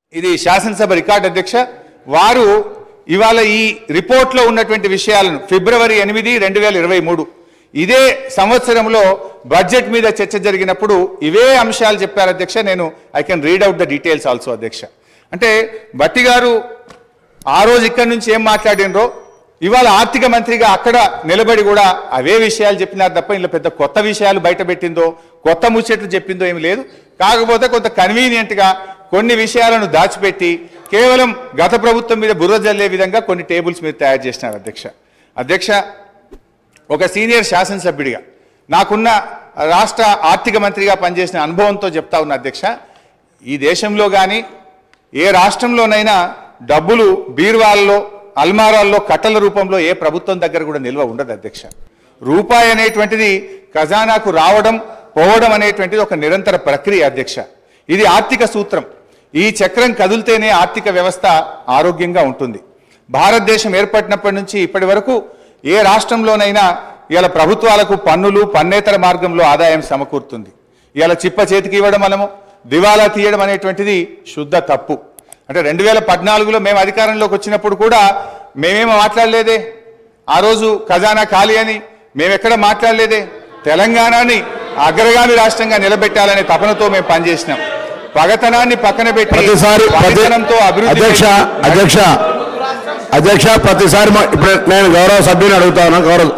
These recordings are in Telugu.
ఇది శాసనసభ రికార్డు అధ్యక్ష వారు ఇవాళ ఈ రిపోర్ట్లో ఉన్నటువంటి విషయాలను ఫిబ్రవరి ఎనిమిది రెండు వేల ఇరవై మూడు ఇదే సంవత్సరంలో బడ్జెట్ మీద చర్చ జరిగినప్పుడు ఇవే అంశాలు చెప్పారు అధ్యక్ష నేను I can read out the details also అధ్యక్ష అంటే బట్టి గారు ఆ రోజు ఇక్కడి నుంచి ఏం మాట్లాడినరో ఇవాళ ఆర్థిక మంత్రిగా అక్కడ నిలబడి కూడా అవే విషయాలు చెప్పినారు తప్ప ఇందులో పెద్ద కొత్త విషయాలు బయట పెట్టిందో కొత్త ముచ్చట్లు చెప్పిందో ఏమి లేదు కాకపోతే కొంత కన్వీనియంట్గా కొన్ని విషయాలను దాచిపెట్టి కేవలం గత ప్రభుత్వం మీద బుర్ర జల్లే విధంగా కొన్ని టేబుల్స్ మీరు తయారు చేసినారు అధ్యక్ష అధ్యక్ష ఒక సీనియర్ శాసనసభ్యుడిగా నాకున్న రాష్ట్ర ఆర్థిక మంత్రిగా పనిచేసిన అనుభవంతో చెప్తా ఉన్నా అధ్యక్ష ఈ దేశంలో కానీ ఏ రాష్ట్రంలోనైనా డబ్బులు బీరువాల్లో అల్మారాల్లో కట్టల రూపంలో ఏ ప్రభుత్వం దగ్గర కూడా నిల్వ ఉండదు అధ్యక్ష రూపాయి అనేటువంటిది ఖజానాకు రావడం పోవడం అనేటువంటిది ఒక నిరంతర ప్రక్రియ అధ్యక్ష ఇది ఆర్థిక సూత్రం ఈ చక్రం కదిలితేనే ఆర్థిక వ్యవస్థ ఆరోగ్యంగా ఉంటుంది భారతదేశం ఏర్పడినప్పటి నుంచి ఇప్పటి వరకు ఏ రాష్ట్రంలోనైనా ఇవాళ ప్రభుత్వాలకు పన్నులు పన్నేతర మార్గంలో ఆదాయం సమకూరుతుంది ఇవాళ చిప్ప చేతికి ఇవ్వడం మనము దివాలా తీయడం అనేటువంటిది శుద్ధ తప్పు అంటే రెండు వేల పద్నాలుగులో మేము అధికారంలోకి వచ్చినప్పుడు కూడా మేమేమో మాట్లాడలేదే ఆ రోజు ఖజానా ఖాళీ అని మేమెక్కడ మాట్లాడలేదే తెలంగాణని అగ్రగామి రాష్ట్రంగా నిలబెట్టాలనే తపనతో మేము పనిచేసినాం పగతనాన్ని పక్కన పెట్టి ప్రతిసారి ప్రతి పగతనంతో అభివృద్ధి అధ్యక్ష వైపు- అధ్యక్ష అధ్యక్ష ప్రతిసారి మా- ఇప్పుడు నేను గౌరవ సభ్యుని అడుగుతాను గౌరవ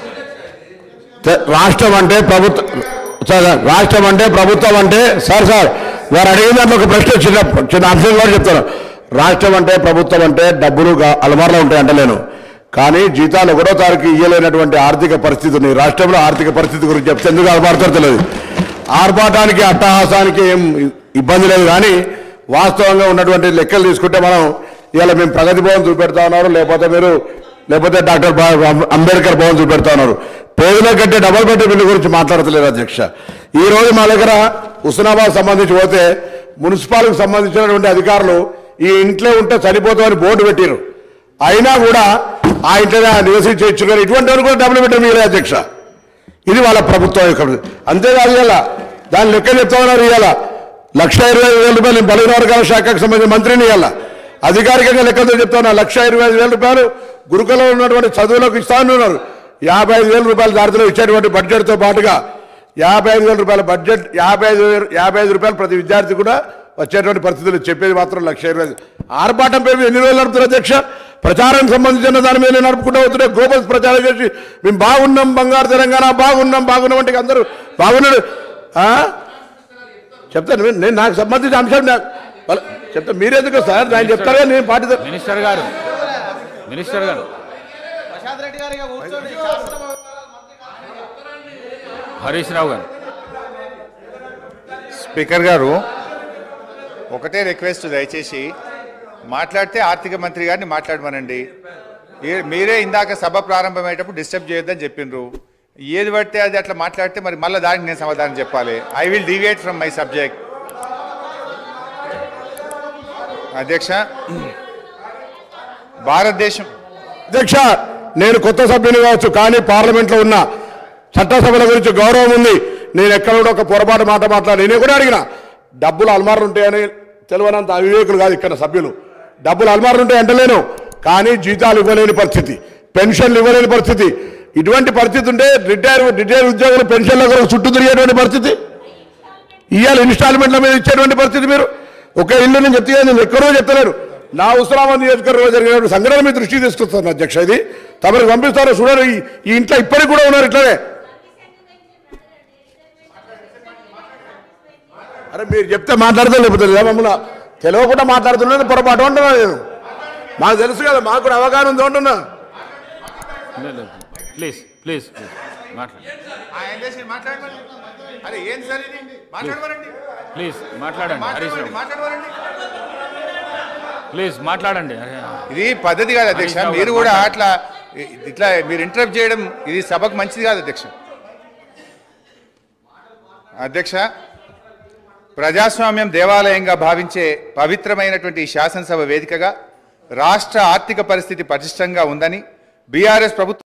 తె- రాష్ట్రం అంటే ప్రభుత్వం సార్ సార్, రాష్ట్రం అంటే ప్రభుత్వం అంటే సార్ సార్ వారు అడిగిన దాంట్లో ఒక ప్రశ్న చిన్న చిన్న అంశం కూడా చెప్తాను రాష్ట్రం అంటే ప్రభుత్వం అంటే డబ్బులు గా- అలమారులో ఉంటాయి అంటలేను కానీ జీతాలు ఒకటో తారీఖు ఇయ్యలేనటువంటి ఆర్థిక పరిస్థితి ఉంది రాష్ట్రంలో ఆర్థిక పరిస్థితి గురించి చెప్తే ఎందుకు అలమారుతారో తెలియదు ఆర్భాటానికి అట్టహాసానికి ఏం ఇబ్బంది లేదు కానీ వాస్తవంగా ఉన్నటువంటి లెక్కలు తీసుకుంటే మనం ఇవాళ మేము ప్రగతి భవన్ చూపెడతా ఉన్నారు లేకపోతే మీరు లేకపోతే డాక్టర్ బా- అంబేద్కర్ భవన్ చూపెడతా ఉన్నారు పేదల కంటే డబల్ బెడ్ బిల్లు గురించి మాట్లాడతలేదు అధ్యక్ష ఈ రోజు మా దగ్గర హుస్నాబాద్ సంబంధించి పోతే మున్సిపాల్కి సంబంధించినటువంటి అధికారులు ఈ ఇంట్లో ఉంటే చనిపోతామని బోర్డు పెట్టారు అయినా కూడా ఆ ఇంట్లో నివసించి ఇచ్చుకొని ఇటువంటి వారు కూడా డబ్బులు పెట్టారు మీరే అధ్యక్ష ఇది వాళ్ళ ప్రభుత్వం యొక్క అంతేకాదు ఇవాళ దాని లెక్క చెప్తా ఉన్నారు ఇవాళ లక్ష ఇరవై ఐదు వేల రూపాయలు నేను బలహీన వర్గాల శాఖకు సంబంధించిన మంత్రిని ఇవాళ అధికారికంగా లెక్కతో చెప్తా ఉన్నా లక్ష ఇరవై ఐదు వేల రూపాయలు గురుకులంలో ఉన్నటువంటి చదువులకు ఇస్తా ఉన్నారు యాభై ఐదు వేల రూపాయల దారిలో ఇచ్చేటువంటి బడ్జెట్తో పాటుగా యాభై ఐదు వేల రూపాయల బడ్జెట్ యాభై ఐదు వేలు యాభై ఐదు రూపాయలు ప్రతి విద్యార్థి కూడా వచ్చేటువంటి పరిస్థితులు చెప్పేది మాత్రం లక్ష ఇరవై ఐదు ఆర్భాటం పేరు ఎన్ని రోజులు నడుపుతారు అధ్యక్ష ప్రచారానికి సంబంధించిన దాని మీద నడుపుకుంటూ అవుతుంటే గోపల్స్ ప్రచారం చేసి మేము బాగున్నాం బంగారు తెలంగాణ బాగున్నాం బాగున్నాం అంటే అందరూ బాగున్నాడు ఆ? చెప్తాను నేను- నేను నాకు సంబంధించిన అంశం నాకు వాళ్ళ- చెప్తా మీరెందుకు సార్ ఆయన చెప్తారు కదా, నేను పార్టీ తరఫున- మినిస్టర్ గారు మినిస్టర్ గారు ప్రశాంత్ రెడ్డి గారిగా కూర్చోండి హరీష్ రావు గారు స్పీకర్ గారు ఒకటే రిక్వెస్ట్ దయచేసి మాట్లాడితే ఆర్థిక మంత్రి గారిని మాట్లాడమనండి ఏ- మీరే ఇందాక సభ ప్రారంభమయ్యేటప్పుడు డిస్టర్బ్ చేయొద్దని చెప్పిండ్రు ఏది పడితే అది అట్లా మాట్లాడితే మరి మళ్ళీ దానికి నేను సమాధానం చెప్పాలి I will deviate from my subject అధ్యక్ష భారతదేశం అధ్యక్ష నేను కొత్త సభ్యుని కావచ్చు కానీ పార్లమెంట్లో ఉన్న చట్టసభల గురించి గౌరవం ఉంది నేను ఎక్కడ కూడా ఒక పొరపాటు మాట మాట్లాడి నేను కూడా అడిగిన డబ్బులు అల్మార్లు ఉంటాయని తెలియనంత అవివేకులు కాదు ఇక్కడ సభ్యులు డబ్బులు అల్మార్లు ఉంటాయి అంటలేను కానీ జీతాలు ఇవ్వలేని పరిస్థితి పెన్షన్లు ఇవ్వలేని పరిస్థితి ఇటువంటి పరిస్థితి ఉంటే రిటైర్ రిటైర్ ఉద్యోగులు పెన్షన్ల కొరకు చుట్టూ తిరిగేటువంటి పరిస్థితి ఇవాళ ఇన్స్టాల్మెంట్ల మీద ఇచ్చేటువంటి పరిస్థితి మీరు ఒక ఇల్లు నేను చెప్తే నేను ఎక్కడో చెప్తలేరు నా ఉస్మానాబాద్ నియోజకవర్గంలో జరిగిన సంఘటన మీ దృష్టికి తీసుకొస్తాను అధ్యక్ష ఇది తమరికి పంపిస్తారు చూడరు ఈ- ఈ ఇంట్లో ఇప్పటికి కూడా ఉన్నారు ఇట్లనే అరే మీరు చెప్తే మాట్లాడతా లేకపోతే లేదా మమ్మల్ని తెలియకుండా మాట్లాడుతున్నది పొరపాటు అంటున్నా నేను మాకు తెలుసు కదా మాకు కూడా అవగాహన ఉంది అంటున్నా ప్లీజ్ ప్లీజ్ ప్లీజ్ మాట్లాడండి అరే ఏం సార్ ఇది మాట్లాడమనండి ప్లీజ్ మాట్లాడండి హరీష్ రావు మాట్లాడమనండి ప్లీజ్ మాట్లాడండి అరే ఇది పద్ధతి కాదు అధ్యక్ష హరీష్ రావు మీరు గారు కూడా మాట్లాడండి. అట్లా ఇ- ఇట్లా మీరు ఇంటరప్ట్ చేయడం ఇది సభకు మంచిది కాదు అధ్యక్ష అధ్యక్ష ప్రజాస్వామ్యం దేవాలయంగా భావించే పవిత్రమైనటువంటి ఈ శాసనసభ వేదికగా రాష్ట్ర ఆర్థిక పరిస్థితి పటిష్టంగా ఉందని బీఆర్ఎస్ ప్రభుత్వం